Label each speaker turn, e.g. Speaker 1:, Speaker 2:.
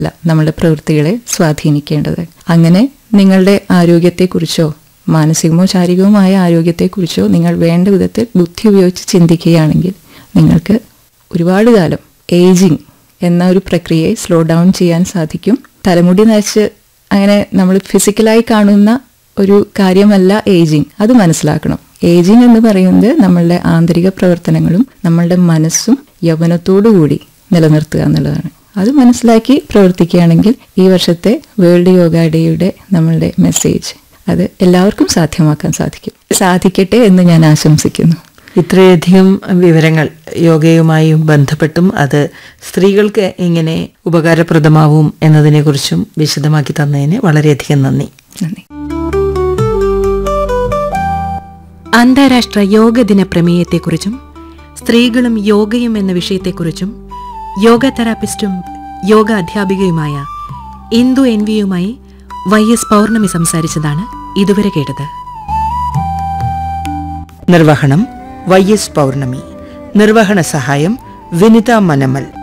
Speaker 1: അല്ല നമ്മുടെ പ്രവൃത്തികളെ സ്വാധീനിക്കേണ്ടത് അങ്ങനെ നിങ്ങളുടെ ആരോഗ്യത്തെക്കുറിച്ചോ മാനസികമോ ശാരീരികവുമായ ആരോഗ്യത്തെക്കുറിച്ചോ നിങ്ങൾ വേണ്ട വിധത്തിൽ ബുദ്ധി ഉപയോഗിച്ച് ചിന്തിക്കുകയാണെങ്കിൽ നിങ്ങൾക്ക് ഒരുപാട് കാലം ഏജിങ് എന്ന ഒരു പ്രക്രിയയെ സ്ലോ ഡൗൺ ചെയ്യാൻ സാധിക്കും തലമുടി നരച്ച് അങ്ങനെ നമ്മൾ ഫിസിക്കലായി കാണുന്ന ഒരു കാര്യമല്ല ഏജിങ് അത് മനസ്സിലാക്കണം ഏജിങ് എന്ന് പറയുന്നത് നമ്മളുടെ ആന്തരിക പ്രവർത്തനങ്ങളും നമ്മളുടെ മനസ്സും യൗവനത്തോടുകൂടി നിലനിർത്തുക എന്നുള്ളതാണ് അത് മനസ്സിലാക്കി പ്രവർത്തിക്കുകയാണെങ്കിൽ ഈ വർഷത്തെ വേൾഡ് യോഗ ഡേയുടെ നമ്മളുടെ മെസ്സേജ് അത് എല്ലാവർക്കും സാധ്യമാക്കാൻ സാധിക്കും സാധിക്കട്ടെ എന്ന് ഞാൻ ആശംസിക്കുന്നു
Speaker 2: ഇത്രയധികം വിവരങ്ങൾ യോഗയുമായി ബന്ധപ്പെട്ടും അത് സ്ത്രീകൾക്ക് എങ്ങനെ ഉപകാരപ്രദമാവും എന്നതിനെക്കുറിച്ചും വിശദമാക്കി തന്നതിന് വളരെയധികം നന്ദി
Speaker 1: നന്ദി
Speaker 3: അന്താരാഷ്ട്ര യോഗ ദിന പ്രമേയത്തെക്കുറിച്ചും സ്ത്രീകളും യോഗയും എന്ന വിഷയത്തെക്കുറിച്ചും യോഗ തെറാപ്പിസ്റ്റും യോഗ അധ്യാപികയുമായ ഇന്ദു എൻ വിയുമായി വൈ എസ് പൗർണമി സംസാരിച്ചതാണ് ഇതുവരെ കേട്ടത്
Speaker 2: നിർവഹണം വൈ എസ് പൗർണമി നിർവഹണ സഹായം വിനിത മനമൽ